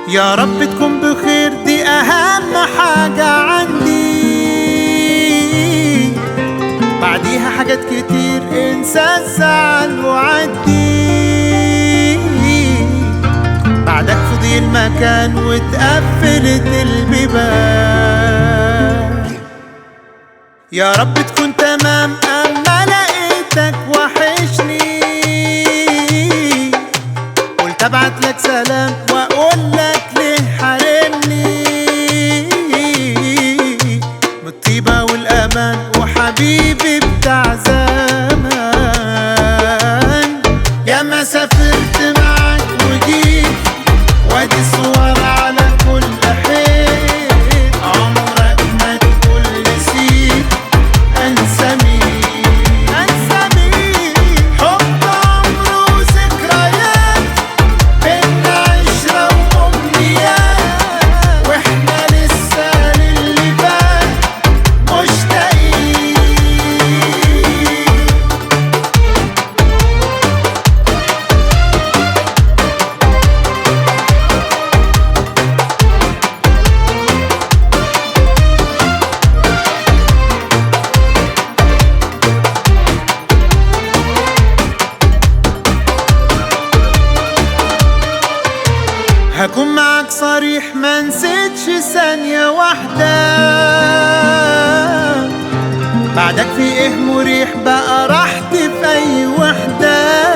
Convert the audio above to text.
يا رب تكون بخير دي اهم حاجة عندي بعديها حاجات كتير انسى الزعل وعدي بعدك فضي المكان واتقفلت البيبان يا رب تكون تمام اما لقيتك وحشني قلت ابعت لك سلام واقول لك ليه حارمني بالطيبة والامان وحبيبي بتاع زمان يا ما سافرت معاك وجيت وادي الصور على كل حيط عمرك ما تقول نسيت انسى مين انسى مين حب عمره وذكريات بينا عشرة وامنيات واحنا لسه للي فات مشتاقين هكون معاك صريح ما نسيتش ثانية واحدة بعدك في ايه مريح بقى راحتي في اي وحدة